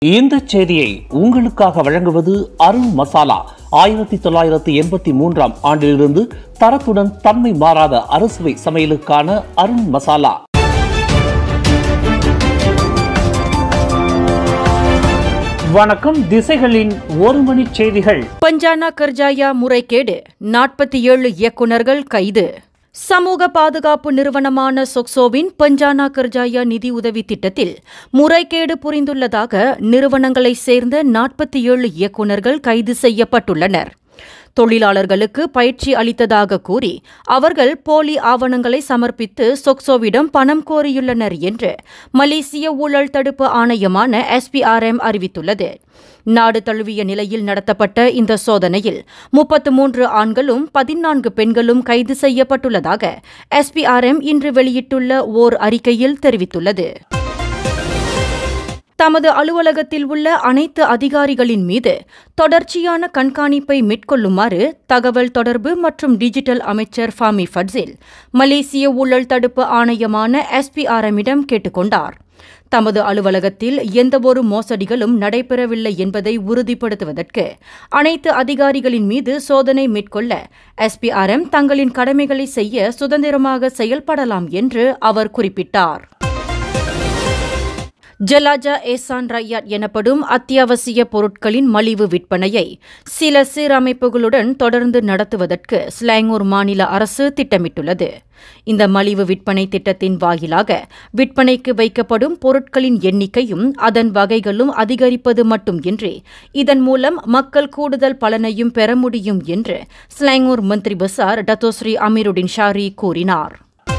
இந்த செய்தியை உங்களுக்காக வழங்குவது அருண் மசாலா ஆயிரத்தி தொள்ளாயிரத்தி எண்பத்தி மூன்றாம் ஆண்டிலிருந்து தரத்துடன் தன்மை மாறாத அறுசுவை சமையலுக்கான அருண் மசாலா வணக்கம் திசைகளின் ஒரு மணி செய்திகள் பஞ்சானா கர்ஜாயா முறைகேடு நாற்பத்தி ஏழு இயக்குநர்கள் கைது சமூக பாதுகாப்பு நிறுவனமான சொக்சோவின் பஞ்சானா கர்ஜாயா நிதி உதவி திட்டத்தில் முறைகேடு புரிந்துள்ளதாக நிறுவனங்களைச் சேர்ந்த நாற்பத்தி ஏழு இயக்குநர்கள் கைது செய்யப்பட்டுள்ளனர் தொழிலாளர்களுக்கு பயிற்சி அளித்ததாக கூறி அவர்கள் போலி ஆவணங்களை சமர்ப்பித்து சொக்சோவிடம் பணம் கோரியுள்ளனர் என்று மலேசிய ஊழல் தடுப்பு ஆணையமான எஸ்பிஆர்எம் அறிவித்துள்ளது நாடு தழுவிய நிலையில் நடத்தப்பட்ட இந்த சோதனையில் முப்பத்து மூன்று ஆண்களும் பதினான்கு பெண்களும் கைது செய்யப்பட்டுள்ளதாக எஸ்பிஆர்எம் இன்று வெளியிட்டுள்ள ஓர் அறிக்கையில் தெரிவித்துள்ளது தமது அலுவலகத்தில் உள்ள அனைத்து அதிகாரிகளின் மீது தொடர்ச்சியான கண்காணிப்பை மேற்கொள்ளுமாறு தகவல் தொடர்பு மற்றும் டிஜிட்டல் அமைச்சர் ஃபாமி ஃபட்ஸில் மலேசிய ஊழல் தடுப்பு ஆணையமான எஸ்பிஆர்எம்மிடம் கேட்டுக்கொண்டார் தமது அலுவலகத்தில் எந்தவொரு மோசடிகளும் நடைபெறவில்லை என்பதை உறுதிப்படுத்துவதற்கு அனைத்து அதிகாரிகளின் மீது சோதனை மேற்கொள்ள எஸ்பிஆர்எம் தங்களின் கடமைகளை செய்ய சுதந்திரமாக செயல்படலாம் என்று அவர் குறிப்பிட்டார் ஜலாஜா ஏசான் ரய்யாட் எனப்படும் அத்தியாவசிய பொருட்களின் மலிவு விற்பனையை சில சீரமைப்புகளுடன் தொடர்ந்து நடத்துவதற்கு ஸ்லாங்கூர் மாநில அரசு திட்டமிட்டுள்ளது இந்த மலிவு விற்பனை திட்டத்தின் வாயிலாக விற்பனைக்கு வைக்கப்படும் பொருட்களின் எண்ணிக்கையும் அதன் வகைகளும் அதிகரிப்பது மட்டுமின்றி இதன் மூலம் மக்கள் கூடுதல் பலனையும் பெற முடியும் என்று ஸ்லாங்கூர் மந்திரி பசார் டத்தோஸ்ரீ அமீருடின் ஷாரி கூறினார்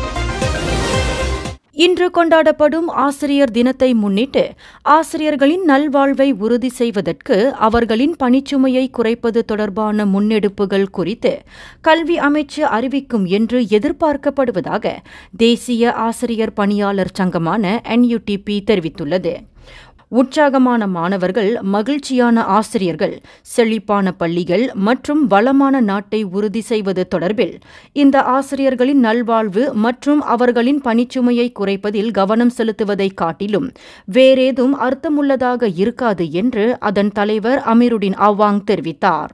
இன்று கொண்டாடப்படும் ஆசிரியர் தினத்தை முன்னிட்டு ஆசிரியர்களின் நல்வாழ்வை உறுதி செய்வதற்கு அவர்களின் பணிச்சுமையை குறைப்பது தொடர்பான முன்னெடுப்புகள் குறித்து கல்வி அமைச்சு அறிவிக்கும் என்று எதிர்பார்க்கப்படுவதாக தேசிய ஆசிரியர் பணியாளர் சங்கமான என்யூடிபி தெரிவித்துள்ளது உற்சாகமான மாணவர்கள் மகிழ்ச்சியான ஆசிரியர்கள் செழிப்பான பள்ளிகள் மற்றும் வளமான நாட்டை உறுதி செய்வது தொடர்பில் இந்த ஆசிரியர்களின் நல்வாழ்வு மற்றும் அவர்களின் பணிச்சுமையை குறைப்பதில் கவனம் செலுத்துவதை காட்டிலும் வேறேதும் அர்த்தமுள்ளதாக இருக்காது என்று அதன் தலைவர் அமீருடின் அவாங் தெரிவித்தார்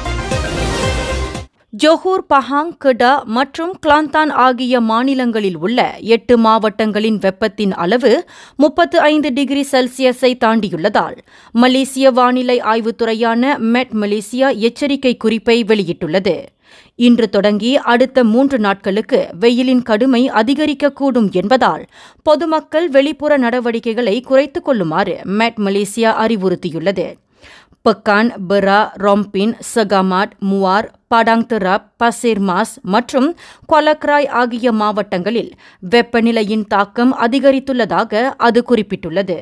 ஜொஹூர் பஹாங் கெடா மற்றும் கிளாந்தான் ஆகிய மாநிலங்களில் உள்ள எட்டு மாவட்டங்களின் வெப்பத்தின் அளவு முப்பத்து ஐந்து டிகிரி செல்சியஸை தாண்டியுள்ளதால் மலேசிய வானிலை ஆய்வுத்துறையான மெட் மலேசியா எச்சரிக்கை குறிப்பை வெளியிட்டுள்ளது இன்று தொடங்கி அடுத்த மூன்று நாட்களுக்கு வெயிலின் கடுமை அதிகரிக்கக்கூடும் என்பதால் பொதுமக்கள் வெளிப்புற நடவடிக்கைகளை குறைத்துக் கொள்ளுமாறு மெட் மலேசியா அறிவுறுத்தியுள்ளது பெக்கான் பெரா ரொம்பின் சகாமாட் முவார் படாங் தெராப் பசேர் மாஸ் மற்றும் கொலக்ராய் ஆகிய மாவட்டங்களில் வெப்பநிலையின் தாக்கம் அதிகரித்துள்ளதாக அது குறிப்பிட்டுள்ளது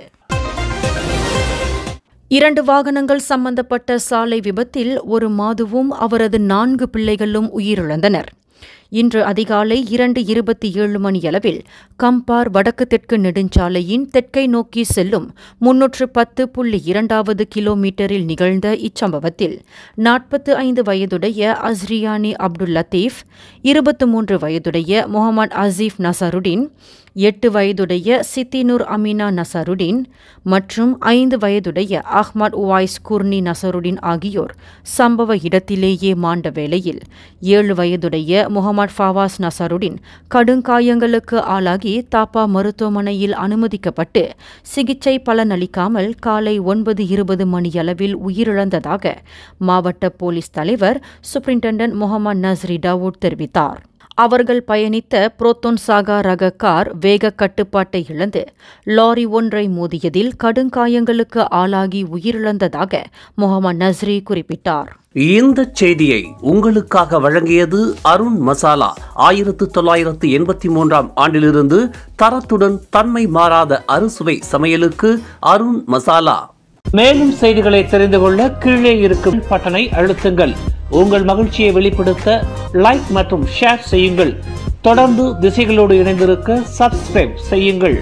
இரண்டு வாகனங்கள் சம்பந்தப்பட்ட சாலை விபத்தில் ஒரு மாதுவும் அவரது நான்கு பிள்ளைகளும் உயிரிழந்தனர் இன்று அதிகாலை இரண்டு இருபத்தி ஏழு மணியளவில் கம்பார் வடக்கு தெற்கு நெடுஞ்சாலையின் தெற்கை நோக்கி செல்லும் முன்னூற்று பத்து புள்ளி இரண்டாவது கிலோமீட்டரில் நிகழ்ந்த இச்சம்பவத்தில் நாற்பத்து ஐந்து வயதுடைய அஸ்ரியானி அப்துல் லத்தீப் இருபத்து மூன்று வயதுடைய முகமது அசீப் நசருடின் எட்டு வயதுடைய சித்தினூர் அமீனா நசருடின் மற்றும் ஐந்து வயதுடைய அஹ்மத் உவாய்ஸ் குர்னி நசருடின் ஆகியோர் சம்பவ இடத்திலேயே மாண்ட வேளையில் ஏழு வயதுடைய முகமது ஃபவாஸ் நசருடின் கடுங்காயங்களுக்கு ஆளாகி தாப்பா மருத்துவமனையில் அனுமதிக்கப்பட்டு சிகிச்சை பலனளிக்காமல் காலை ஒன்பது இருபது மணியளவில் உயிரிழந்ததாக மாவட்ட போலீஸ் தலைவர் சூப்பரிண்டென்டன்ட் முகமது நஸ்ரி டவுட் தெரிவித்தார் அவர்கள் பயணித்த புரோத்தோன் சாகா ரக கார் வேக கட்டுப்பாட்டை இழந்து லாரி ஒன்றை மோதியதில் கடுங்காயங்களுக்கு ஆளாகி உயிரிழந்ததாக முகமது நஸ்ரி குறிப்பிட்டார் இந்த செய்தியை உங்களுக்காக வழங்கியது அருண் மசாலா ஆயிரத்து தொள்ளாயிரத்து எண்பத்தி மூன்றாம் ஆண்டிலிருந்து தரத்துடன் தன்மை மாறாத அறுசுவை சமையலுக்கு அருண் மசாலா மேலும் செய்திகளை தெரிந்து கொள்ள கீழே இருக்கும் பட்டனை அழுத்துங்கள் உங்கள் மகிழ்ச்சியை வெளிப்படுத்த லைக் மற்றும் ஷேர் செய்யுங்கள் தொடர்ந்து திசைகளோடு இணைந்திருக்க சப்ஸ்கிரைப் செய்யுங்கள்